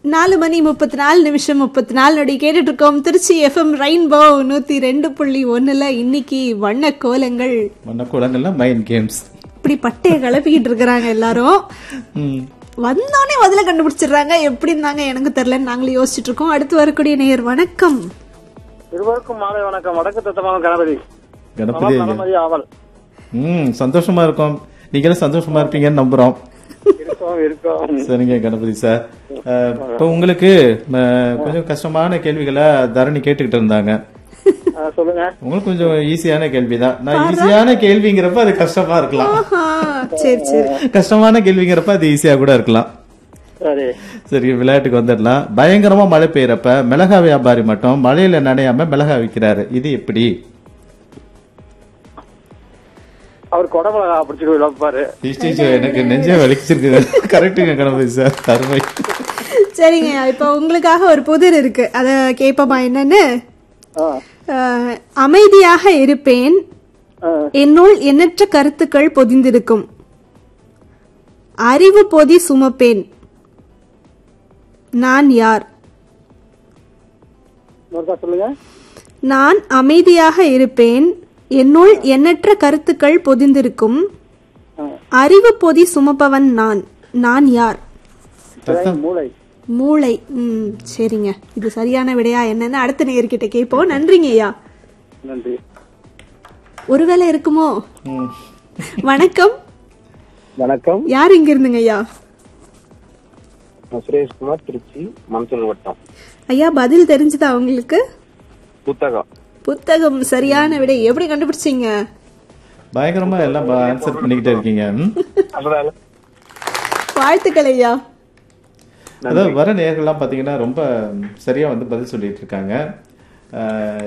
நாலு மணி முப்பத்தி நாலு நிமிஷம் முப்பத்தி நாலு நொடி கேட்டுட்டு இருக்கோம் திருச்சி எஃப்எம் ரெயின்போ நூத்தி ரெண்டு புள்ளி ஒண்ணுல இன்னைக்கு வண்ண கோலங்கள் மன்ன குளங்கள்ல மைண்ட் கேம்ஸ் இப்படி பட்டைய கிளப்பிக்கிட்டு இருக்கிறாங்க எல்லாரும் வந்தோடனே முதல்ல கண்டுபிடிச்சிடுறாங்க எப்படி இருந்தாங்க எனக்கு தெரியலன்னு நாங்களும் யோசிச்சுட்டு இருக்கோம் அடுத்து வரக்கூடிய நேயர் வணக்கம் இருவருக்கும் மாலை வணக்கம் வடக்கு தத்தமான கணபதி கணபதி ஐயா. கணபதி ஆவல் ம் சந்தோஷமா இருக்கோம் நீங்களும் சந்தோஷமா இருப்பீங்கன்னு நம்புறோம் இருக்கோம் இருக்கோம் சரிங்க கணபதி சார் அஹ், இப்போ உங்களுக்கு அஹ், கொஞ்சம் கஷ்டமான கேள்விகளை தரணி கேட்டுக்கிட்டு இருந்தாங்க ஆ, சொல்லுங்க உங்களுக்கு கொஞ்சம் ஈஸியான கேள்விதான் நான் ஈஸியான கேள்விங்கிறப்ப அது கஷ்டமா இருக்கலாம் ஆஹா, சரி சரி கஷ்டமான கேள்விங்கிறப்ப அது ஈஸியா கூட இருக்கலாம் சரி சரி விளையாட்டுக்கு வந்துடலாம் பயங்கரமா மழை பெய்யறப்ப மிளகா வியாபாரி மட்டும் மழையில நனையாம மிளகா விக்கிறாரு இது எப்படி அவர் கொடமிளகா பிடிச்சிட்டு இழப்பாரு இஷ்டிச்சு, எனக்கு நெஞ்சே வலிச்சிருக்கு கரெக்டுங்க கணபதி சார் அருமை சரிங்க இப்போ உங்களுக்காக ஒரு புதிர் இருக்கு அத கேட்போமா என்னன்னு அஹ், அமைதியாக இருப்பேன் என்னுள் எண்ணற்ற கருத்துக்கள் பொதிந்திருக்கும் அறிவு பொதி சுமப்பேன் நான் யார் இன்னொருக்கா சொல்லுங்க நான் அமைதியாக இருப்பேன் என்னுள் எண்ணற்ற கருத்துக்கள் பொதிந்திருக்கும் அறிவு பொதி சுமப்பவன் நான் நான் யார் மூளை மூளை ம் சரிங்க இது சரியான விடையா என்னன்னு அடுத்த நேயர்கிட்ட கேட்போம் நன்றிங்க ஐயா நன்றி ஒருவேளை இருக்குமோ ம். வணக்கம் வணக்கம் யார் இங்க இருந்துங்க ஐயா நான் சுரேஷ்குமார் திருச்சி மம்சன் வட்டம் ஐயா பதில் தெரிஞ்சுதா உங்களுக்கு புத்தகம் புத்தகம் சரியான விடை எப்படி கண்டுபிடிச்சீங்க பயங்கரமா எல்லாம் ஆன்சர் பண்ணிக்கிட்டே இருக்கீங்க ம்? அதனால வாழ்த்துக்கள் ஐயா அதாவது வர நேர்கள்லாம் பாத்தீங்கன்னா ரொம்ப சரியா வந்து பதில் சொல்லிட்டு இருக்காங்க அஹ்,